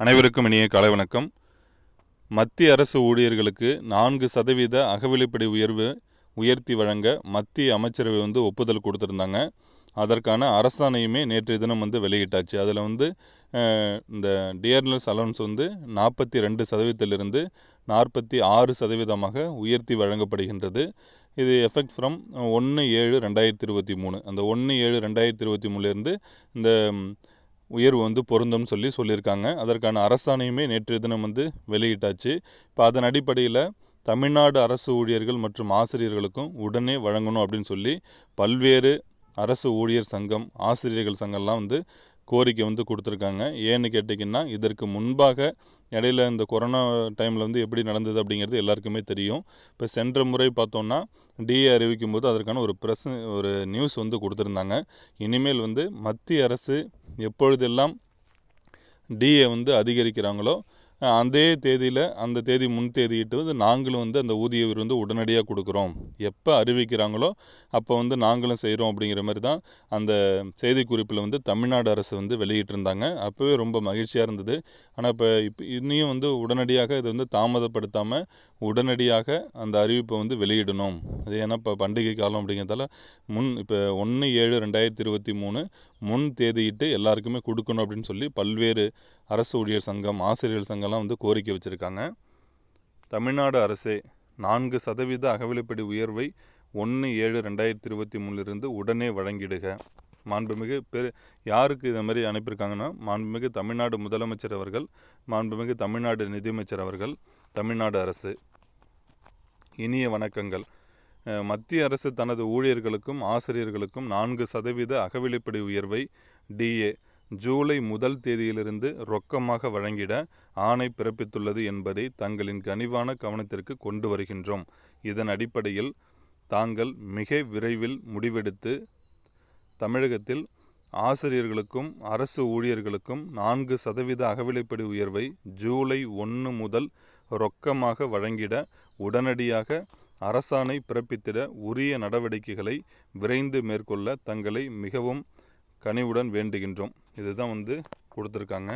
அனைவருக்கும் இனிய காலை வணக்கம் மத்திய அரசு ஊழியர்களுக்கு நான்கு சதவீத அகவிலைப்படி உயர்வு உயர்த்தி வழங்க மத்திய அமைச்சரவை வந்து ஒப்புதல் கொடுத்துருந்தாங்க அதற்கான அரசாணையுமே நேற்றைய தினம் வந்து வெளியிட்டாச்சு அதில் வந்து அஹ், இந்த டியர்னஸ் அலவன்ஸ் வந்து நாற்பத்தி ரெண்டு சதவீதத்திலிருந்து நாற்பத்தி ஆறு சதவீதமாக உயர்த்தி வழங்கப்படுகின்றது இது எஃபெக்ட் ஃப்ரம் ஒன்று ஏழு ரெண்டாயிரத்தி இருபத்தி மூணு அந்த ஒன்று ஏழு ரெண்டாயிரத்தி இருபத்தி மூணுலேருந்து இந்த ம், உயர்வு வந்து பொருந்தும்னு சொல்லி சொல்லியிருக்காங்க அதற்கான அரசாணையுமே நேற்றைய தினம் வந்து வெளியிட்டாச்சு இப்போ அதன் அடிப்படையில் தமிழ்நாடு அரசு ஊழியர்கள் மற்றும் ஆசிரியர்களுக்கும் உடனே வழங்கணும் அப்படின்னு சொல்லி பல்வேறு அரசு ஊழியர் சங்கம் ஆசிரியர்கள் சங்கம்லாம் வந்து கோரிக்கை வந்து கொடுத்துருக்காங்க ஏன்னு கேட்டிங்கன்னா இதற்கு முன்பாக இடையில இந்த கொரோனா டைமில் வந்து எப்படி நடந்தது அப்படிங்கிறது எல்லாருக்குமே தெரியும் இப்போ சென்ற முறை பார்த்தோன்னா டிஏ அறிவிக்கும் போது அதற்கான ஒரு ப்ரெஸ் ஒரு நியூஸ் வந்து கொடுத்துருந்தாங்க இனிமேல் வந்து மத்திய அரசு எப்பொழுதெல்லாம் டிஏ வந்து அதிகரிக்கிறாங்களோ அஹ் அதே தேதியில் அந்த தேதி முன் தேதியிட்டு வந்து நாங்களும் வந்து அந்த ஊதிய உயர்வு வந்து உடனடியாக கொடுக்குறோம் எப்போ அறிவிக்கிறாங்களோ அப்போ வந்து நாங்களும் செய்கிறோம் அப்படிங்கிற மாதிரி தான் அந்த செய்திக்குறிப்பில் வந்து தமிழ்நாடு அரசு வந்து வெளியிட்டிருந்தாங்க அப்போவே ரொம்ப மகிழ்ச்சியாக இருந்தது ஆனால் இப்போ இப்போ இன்னியும் வந்து உடனடியாக இது வந்து தாமதப்படுத்தாமல் உடனடியாக அந்த அறிவிப்பை வந்து வெளியிடணும் அது ஏன்னா இப்போ பண்டிகை காலம் அப்படிங்கிறதால முன் இப்போ ஒன்று ஏழு ரெண்டாயிரத்தி இருபத்தி மூணு முன் தேதியிட்டு எல்லாருக்குமே கொடுக்கணும் அப்படின்னு சொல்லி பல்வேறு அரசு ஊழியர் சங்கம் ஆசிரியர் சங்கம்லாம் வந்து கோரிக்கை வச்சுருக்காங்க தமிழ்நாடு அரசே நான்கு சதவீத அகவிலைப்படி உயர்வை ஒன்று ஏழு ரெண்டாயிரத்தி இருபத்தி மூணுலேருந்து உடனே வழங்கிடுக மாண்புமிகு பெரு யாருக்கு இதை மாதிரி அனுப்பியிருக்காங்கன்னா மாண்புமிகு தமிழ்நாடு முதலமைச்சர் அவர்கள் மாண்புமிகு தமிழ்நாடு நிதியமைச்சர் அவர்கள் தமிழ்நாடு அரசு இனிய வணக்கங்கள் அஹ், மத்திய அரசு தனது ஊழியர்களுக்கும் ஆசிரியர்களுக்கும் நான்கு சதவீத அகவிலைப்படி உயர்வை டிஏ ஜூலை முதல் தேதியிலிருந்து ரொக்கமாக வழங்கிட ஆணை பிறப்பித்துள்ளது என்பதை தங்களின் கனிவான கவனத்திற்கு கொண்டு வருகின்றோம் இதன் அடிப்படையில் தாங்கள் மிக விரைவில் முடிவெடுத்து தமிழகத்தில் ஆசிரியர்களுக்கும் அரசு ஊழியர்களுக்கும் நான்கு சதவீத அகவிலைப்படி உயர்வை ஜூலை ஒன்று முதல் ரொக்கமாக வழங்கிட உடனடியாக அரசாணை பிறப்பித்திட உரிய நடவடிக்கைகளை விரைந்து மேற்கொள்ள தங்களை மிகவும் கனிவுடன் வேண்டுகின்றோம் இதுதான் வந்து கொடுத்துருக்காங்க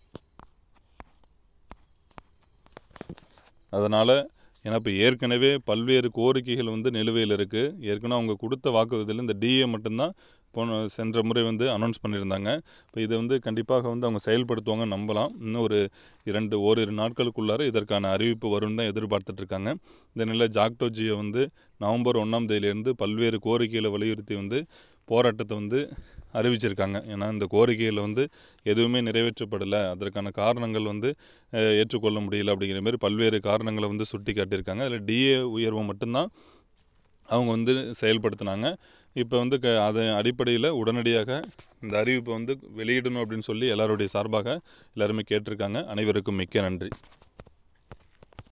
அதனால் ஏன்னா இப்போ ஏற்கனவே பல்வேறு கோரிக்கைகள் வந்து நிலுவையில் இருக்குது ஏற்கனவே அவங்க கொடுத்த வாக்குறுதியில் இந்த டிஏ மட்டும்தான் போன சென்ற முறை வந்து அனௌன்ஸ் பண்ணியிருந்தாங்க இப்போ இதை வந்து கண்டிப்பாக வந்து அவங்க செயல்படுத்துவாங்க நம்பலாம் இன்னும் ஒரு இரண்டு ஓரிரு நாட்களுக்குள்ளார இதற்கான அறிவிப்பு வரும்னு தான் எதிர்பார்த்துட்டு இருக்காங்க இந்த நிலையில் ஜாக்டோ ஜியோ வந்து நவம்பர் ஒன்றாம் தேதியிலேருந்து பல்வேறு கோரிக்கைகளை வலியுறுத்தி வந்து போராட்டத்தை வந்து அறிவிச்சிருக்காங்க ஏன்னா இந்த கோரிக்கையில் வந்து எதுவுமே நிறைவேற்றப்படலை அதற்கான காரணங்கள் வந்து அஹ், ஏற்றுக்கொள்ள முடியல அப்படிங்கிற மாதிரி பல்வேறு காரணங்களை வந்து சுட்டி காட்டியிருக்காங்க அதில் டிஏ உயர்வு மட்டும்தான் அவங்க வந்து செயல்படுத்தினாங்க இப்போ வந்து க அதன் அடிப்படையில் உடனடியாக இந்த அறிவிப்பை வந்து வெளியிடணும் அப்படின்னு சொல்லி எல்லாருடைய சார்பாக எல்லாருமே கேட்டிருக்காங்க அனைவருக்கும் மிக்க நன்றி